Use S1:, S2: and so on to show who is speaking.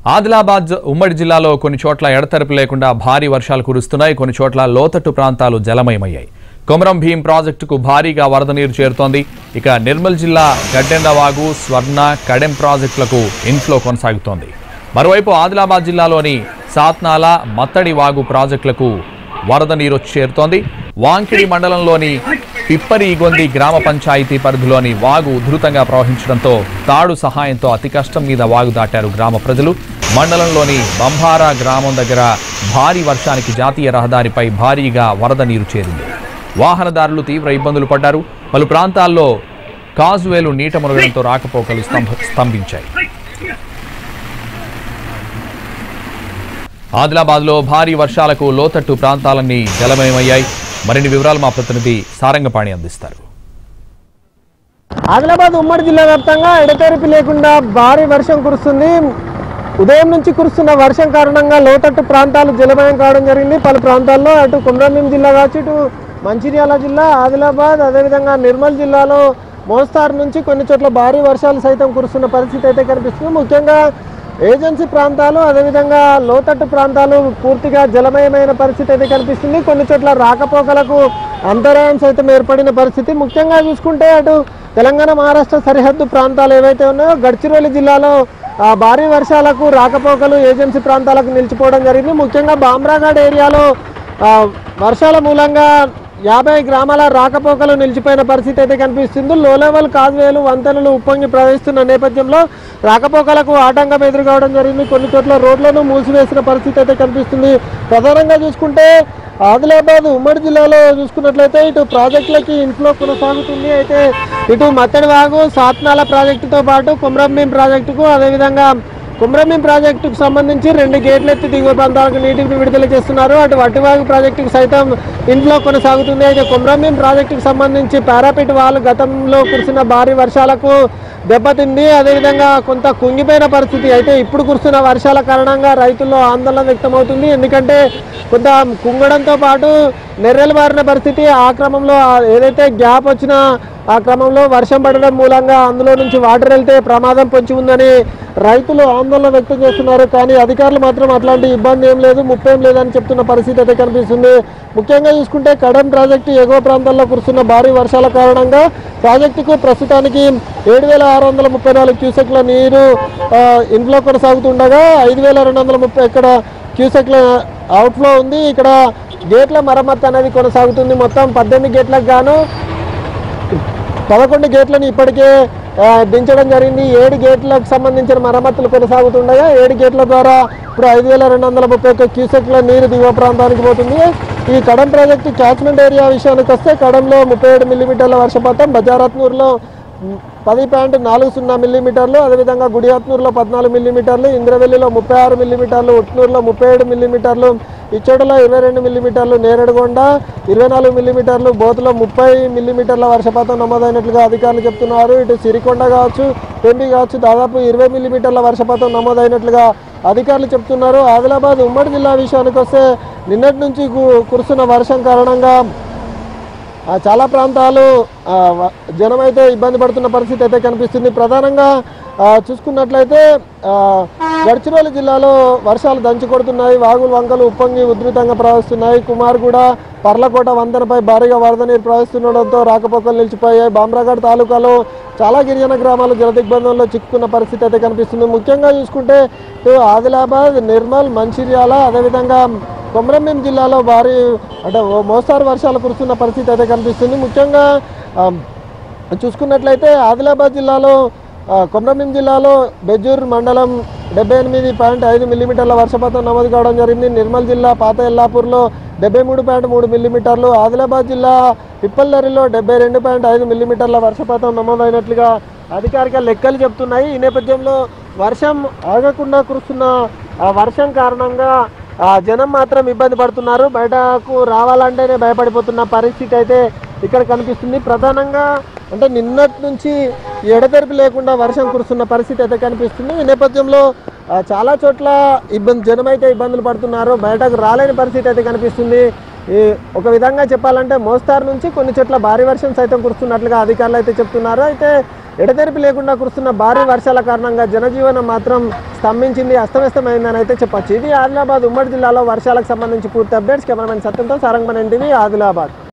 S1: ఆదిలాబాద్ జ- ఉమ్మడి జిల్లాలో కొన్ని చోట్ల ఎడతెరపి లేకుండా భారీ వర్షాలు కురుస్తున్నాయి కొన్ని చోట్ల లోతట్టు ప్రాంతాలు జలమయమయ్యాయి కొమరం భీం ప్రాజెక్టుకు భారీగా వరద నీరు చేరుతోంది ఇక నిర్మల్ జిల్లా గడ్డెండవాగు స్వర్ణ కడెం ప్రాజెక్టులకు ఇన్ఫ్లో కొనసాగుతోంది మరోవైపు ఆదిలాబాద్ జిల్లాలోని సాత్నాల మత్తడి వాగు ప్రాజెక్టులకు వరద నీరు వచ్చి చేరుతోంది వాంకిడి మండలంలోని పిప్పరిగొంది గ్రామ పంచాయతీ పరిధిలోని వాగు ఉధృతంగా ప్రవహించడంతో తాడు సహాయంతో అతి కష్టం మీద వాగు దాటారు గ్రామ ప్రజలు మండలంలోని బంభారా గ్రామం దగ్గర భారీ వర్షానికి జాతీయ రహదారిపై భారీగా వరద నీరు చేరింది వాహనదారులు తీవ్ర ఇబ్బందులు పడ్డారు పలు ప్రాంతాల్లో కాజువేలు నీట మునగడంతో రాకపోకలు స్తంభ స్తంభించాయి ఆదిలాబాద్లో భారీ వర్షాలకు లోతట్టు ప్రాంతాలన్నీ జలమయమయ్యాయి మరిన్ని వివరాలు మా ప్రతినిధి సారంగపాణి అందిస్తారు
S2: ఆదిలాబాద్ ఉమ్మడి జిల్లా వ్యాప్తంగా ఎడతెరిపి లేకుండా భారీ వర్షం కురుస్తుంది ఉదయం నుంచి కురుస్తున్న వర్షం కారణంగా లోతట్టు ప్రాంతాలు జలమయం కావడం జరిగింది పలు ప్రాంతాల్లో అటు కుమ్రంభీం జిల్లా కావచ్చు ఇటు మంచిర్యాల జిల్లా ఆదిలాబాద్ అదేవిధంగా నిర్మల్ జిల్లాలో మోస్తారు నుంచి కొన్ని చోట్ల భారీ వర్షాలు సైతం కురుస్తున్న పరిస్థితి అయితే కనిపిస్తుంది ముఖ్యంగా ఏజెన్సీ ప్రాంతాలు అదేవిధంగా లోతట్టు ప్రాంతాలు పూర్తిగా జలమయమైన పరిస్థితి అయితే కనిపిస్తుంది కొన్ని చోట్ల రాకపోకలకు అంతరాయం సైతం ఏర్పడిన పరిస్థితి ముఖ్యంగా చూసుకుంటే అటు తెలంగాణ మహారాష్ట్ర సరిహద్దు ప్రాంతాలు ఏవైతే ఉన్నాయో గడ్చిరోలి జిల్లాలో ఆ, భారీ వర్షాలకు రాకపోకలు ఏజెన్సీ ప్రాంతాలకు నిలిచిపోవడం జరిగింది ముఖ్యంగా బామ్రాఘాట్ ఏరియాలో ఆ, వర్షాల మూలంగా యాభై గ్రామాల రాకపోకలు నిలిచిపోయిన పరిస్థితి అయితే కనిపిస్తుంది లో లెవెల్ కాజ్వేలు వంతెనలు ఉప్పొంగి ప్రవహిస్తున్న నేపథ్యంలో రాకపోకలకు ఆటంకం ఎదురు కావడం జరిగింది కొన్ని చోట్ల రోడ్లను మూసివేసిన పరిస్థితి అయితే కనిపిస్తుంది ప్రధానంగా చూసుకుంటే ఆదిలాబాద్ ఉమ్మడి జిల్లాలో చూసుకున్నట్లయితే ఇటు ప్రాజెక్టులకి ఇన్ఫ్లో కొనసాగుతుంది అయితే ఇటు మత్తడి వాగు సాత్నాల ప్రాజెక్టుతో పాటు కుమ్రంభీం ప్రాజెక్టుకు అదేవిధంగా కుమ్రంభీం ప్రాజెక్టుకు సంబంధించి రెండు గేట్లు ఎత్తి దిగువ ప్రాంతాలకు నీటిని విడుదల చేస్తున్నారు అటు వట్టివాగు ప్రాజెక్టుకు సైతం ఇంట్లో కొనసాగుతుంది అయితే కుమ్రంభీం ప్రాజెక్టుకు సంబంధించి పారాపిట్ వాల్ గతంలో కురిసిన భారీ వర్షాలకు దెబ్బతింది అదేవిధంగా కొంత కుంగిపోయిన పరిస్థితి అయితే ఇప్పుడు కురుస్తున్న వర్షాల కారణంగా రైతుల్లో ఆందోళన వ్యక్తమవుతుంది ఎందుకంటే కొంత కుంగడంతో పాటు నెర్రెలు మారిన పరిస్థితి ఆ క్రమంలో ఆ ఏదైతే గ్యాప్ వచ్చినా ఆ క్రమంలో వర్షం పడడం మూలంగా అందులో నుంచి వాటర్ వెళ్తే ప్రమాదం పొంచి ఉందని రైతులు ఆందోళన వ్యక్తం చేస్తున్నారు కానీ అధికారులు మాత్రం అట్లాంటి ఇబ్బంది ఏం లేదు ముప్పై ఏం లేదని చెప్తున్న పరిస్థితి అయితే కనిపిస్తుంది ముఖ్యంగా చూసుకుంటే కడెం ప్రాజెక్టు ఎగువ ప్రాంతాల్లో కురుస్తున్న భారీ వర్షాల కారణంగా ప్రాజెక్టుకు ప్రస్తుతానికి ఏడు వేల ఆరు వందల ముప్పై నాలుగు క్యూసెక్ల నీరు ఆ, ఇన్ఫ్లో కొనసాగుతుండగా ఐదు వేల రెండు వందల ముప్పై ఇక్కడ క్యూసెక్ల అవుట్ఫ్లో ఉంది ఇక్కడ గేట్ల మరమ్మతు అనేది కొనసాగుతుంది మొత్తం పద్దెనిమిది గేట్లకు గాను పదకొండు గేట్లను ఇప్పటికే ఆ, దించడం జరిగింది ఏడు గేట్లకు సంబంధించిన మరమ్మతులు కొనసాగుతుండగా ఏడు గేట్ల ద్వారా ఇప్పుడు ఐదు వేల రెండు వందల ముప్పై ఒక్క క్యూసెక్ల నీరు దిగువ ప్రాంతానికి పోతుంది ఈ కడం ప్రాజెక్టు క్యాచ్మెంట్ ఏరియా విషయానికి వస్తే కడంలో ముప్పై ఏడు మిల్లీమీటర్ల వర్షపాతం బజారత్నూరులో మ్, పది పాయింట్ నాలుగు సున్నా మిల్లీమీటర్లు అదేవిధంగా గుడియాత్నూరులో పద్నాలుగు మిల్లీమీటర్లు ఇంద్రవెల్లిలో ముప్పై ఆరు మిల్లీమీటర్లు ఉట్నూరులో ముప్పై ఏడు మిల్లీమీటర్లు ఇచ్చోడలో ఇరవై రెండు మిల్లీమీటర్లు నేరేడుగొండ ఇరవై నాలుగు మిల్లీమీటర్లు బోతులో ముప్పై మిల్లీమీటర్ల వర్షపాతం నమోదైనట్లుగా అధికారులు చెప్తున్నారు ఇటు సిరికొండ కావచ్చు పెంబి కావచ్చు దాదాపు ఇరవై మిల్లీమీటర్ల వర్షపాతం నమోదైనట్లుగా అధికారులు చెప్తున్నారు ఆదిలాబాద్ ఉమ్మడి జిల్లా విషయానికి వస్తే నిన్నటి నుంచి కు- కురుస్తున్న వర్షం కారణంగా ఆ, చాలా ప్రాంతాలు ఆ, వ- జనం అయితే ఇబ్బంది పడుతున్న పరిస్థితి అయితే కనిపిస్తుంది ప్రధానంగా ఆ, చూసుకున్నట్లయితే ఆ, గడ్చిరోలి జిల్లాలో వర్షాలు దంచి కొడుతున్నాయి వాగులు వంకలు ఉప్పొంగి ఉధృతంగా ప్రవహిస్తున్నాయి కుమార్గూడ పర్లకోట వంతెనపై భారీగా వరద నీరు ప్రవహిస్తుండడంతో రాకపోకలు నిలిచిపోయాయి బామ్రాగఢ్ తాలూకాలో చాలా గిరిజన గ్రామాలు జలదిగ్బంధంలో చిక్కుకున్న పరిస్థితి అయితే కనిపిస్తుంది ముఖ్యంగా చూసుకుంటే ఇటు ఆదిలాబాద్ నిర్మల్ మంచిర్యాల అదేవిధంగా కొమరంభీం జిల్లాలో భారీ అంటే ఓ మోస్తారు వర్షాలు కురుస్తున్న పరిస్థితి అయితే కనిపిస్తుంది ముఖ్యంగా ఆ, చూసుకున్నట్లయితే ఆదిలాబాద్ జిల్లాలో ఆ, కొమరంభీం జిల్లాలో బెజ్జూర్ మండలం డెబ్బై ఎనిమిది పాయింట్ ఐదు మిల్లీమీటర్ల వర్షపాతం నమోదు కావడం జరిగింది నిర్మల్ జిల్లా పాత ఎల్లాపూర్లో డెబ్బై మూడు పాయింట్ మూడు మిల్లీమీటర్లు ఆదిలాబాద్ జిల్లా పిప్పల్లరిలో డెబ్బై రెండు పాయింట్ ఐదు మిల్లీమీటర్ల వర్షపాతం నమోదైనట్లుగా అధికారిక లెక్కలు చెప్తున్నాయి ఈ నేపథ్యంలో వర్షం ఆగకుండా కురుస్తున్న ఆ వర్షం కారణంగా ఆ జనం మాత్రం ఇబ్బంది పడుతున్నారు బయటకు రావాలంటేనే భయపడిపోతున్న పరిస్థితి అయితే ఇక్కడ కనిపిస్తుంది ప్రధానంగా అంటే నిన్నటి నుంచి ఎడతెరిపి లేకుండా వర్షం కురుస్తున్న పరిస్థితి అయితే కనిపిస్తుంది ఈ నేపథ్యంలో ఆ, చాలా చోట్ల ఇబ్బంది జనం అయితే ఇబ్బందులు పడుతున్నారు బయటకు రాలేని పరిస్థితి అయితే కనిపిస్తుంది ఈ ఒక విధంగా చెప్పాలంటే మోస్తారు నుంచి కొన్ని చోట్ల భారీ వర్షం సైతం కురుస్తున్నట్లుగా అధికారులు అయితే చెప్తున్నారు అయితే ఎడతెరిపి లేకుండా కురుస్తున్న భారీ వర్షాల కారణంగా జనజీవనం మాత్రం స్తంభించింది అస్తవ్యస్తమైందని అయితే చెప్పొచ్చు ఇది ఆదిలాబాద్ ఉమ్మడి జిల్లాలో వర్షాలకు సంబంధించి పూర్తి అప్డేట్స్ కెమెరామెన్ సత్యంతో సారంగమన్ ఎన్టీవీ ఆదిలాబాద్